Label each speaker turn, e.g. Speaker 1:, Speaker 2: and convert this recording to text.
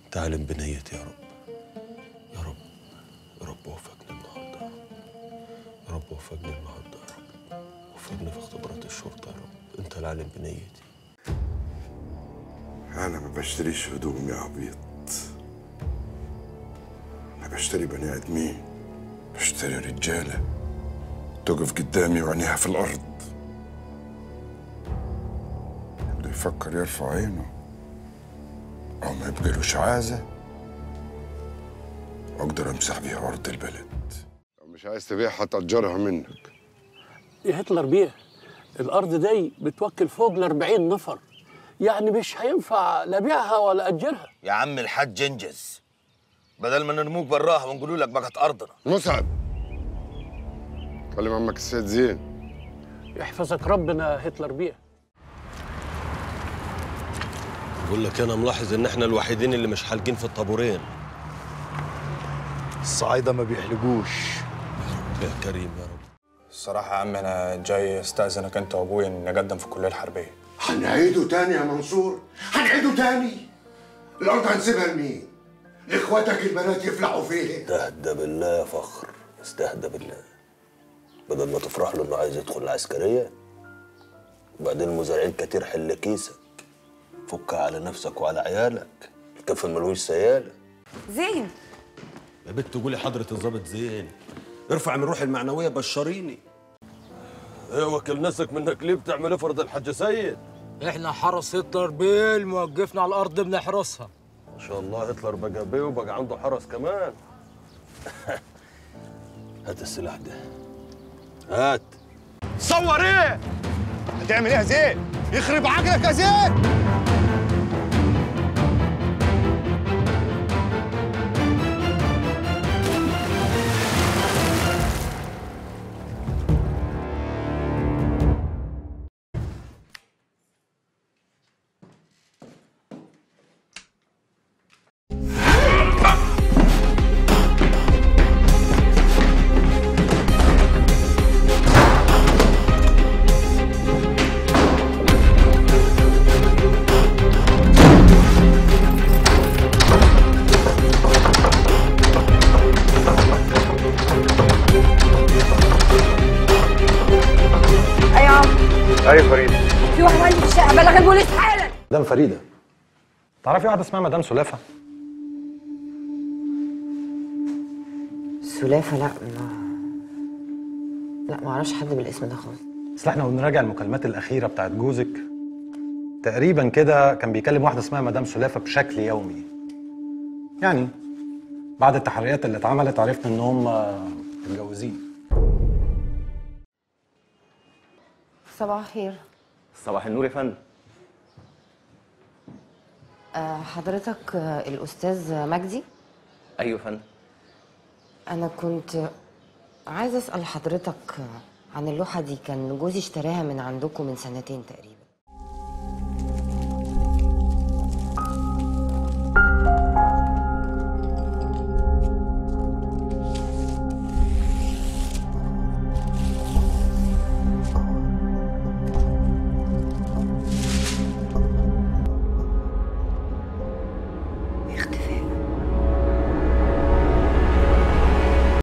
Speaker 1: تعلم بنيتي يا رب يا رب يا رب وفقني النهارده يا رب يا رب وفقني النهارده يا رب وفقني في اختبارات الشرطه يا رب انت العالم بنيتي
Speaker 2: أنا ما بشتريش هدوم يا عبيط أنا بشتري بني آدمين بشتري رجالة تقف قدامي وعينيها في الأرض بده يفكر يرفع عينه أو ما يبقلوش عازة وأقدر أمسح بيها أرض البلد لو مش عايز تبيعها تأجرها منك
Speaker 3: يا هتلر بيه الارض دي بتوكل فوق ال 40 نفر يعني مش هينفع لا بيعها ولا اجرها
Speaker 4: يا عم الحاج انجز بدل ما نرموك براها ونقول لك بقت ارضنا
Speaker 2: مسعد كلم عمك السيد زين
Speaker 3: يحفظك ربنا هتلر بيه
Speaker 1: بقول لك انا ملاحظ ان احنا الوحيدين اللي مش حالقين في الطابورين
Speaker 5: الصعايدة ما بيحلقوش
Speaker 1: يا كريم يا رب
Speaker 6: الصراحة يا عم أنا جاي أستأذنك أنت وأبويا إن نقدم في الكلية الحربية
Speaker 2: هنعيده تاني يا منصور هنعيده تاني الأرض هنسيبها لمين؟ لإخواتك البنات يفلحوا فيها
Speaker 1: استهدى بالله يا فخر استهدى بالله بدل ما تفرح له انه عايز يدخل العسكريه وبعدين المزارعين كتير حل كيسك فك على نفسك وعلى عيالك الكف ملوش سياله
Speaker 7: زين
Speaker 1: يا بنت قولي حضرة الظابط زين ارفع من روحي المعنوية بشريني ايه وكل نفسك منك ليه بتعمل افرض الحاج سيد
Speaker 8: احنا حرس هتلر بيل موقفنا على الارض بنحرسها
Speaker 1: ما شاء الله هتلر بقى بيه وبقى عنده حرس كمان هات السلاح ده هات
Speaker 5: صور ايه؟ هتعمل ايه يا زين؟ يخرب عقلك يا زين
Speaker 7: اي عم
Speaker 5: ايوه فريد
Speaker 7: في واحد عندي في الشقه بلغ البوليس حالا
Speaker 9: مدام فريده تعرفي واحده اسمها مدام سلافه
Speaker 10: سلافة لا ما لا ما اعرفش حد بالاسم ده خالص
Speaker 9: اصل احنا بنراجع المكالمات الاخيره بتاعت جوزك تقريبا كده كان بيكلم واحده اسمها مدام سلافه بشكل يومي يعني بعد التحريات اللي اتعملت عرفنا ان هم متجوزين
Speaker 10: صباح الخير
Speaker 11: صباح النور يا فندم
Speaker 10: آه، حضرتك آه، الاستاذ مجدي
Speaker 11: ايوه يا فندم
Speaker 10: انا كنت عايزه اسال حضرتك آه، عن اللوحه دي كان جوزي اشتراها من عندكم من سنتين تقريبا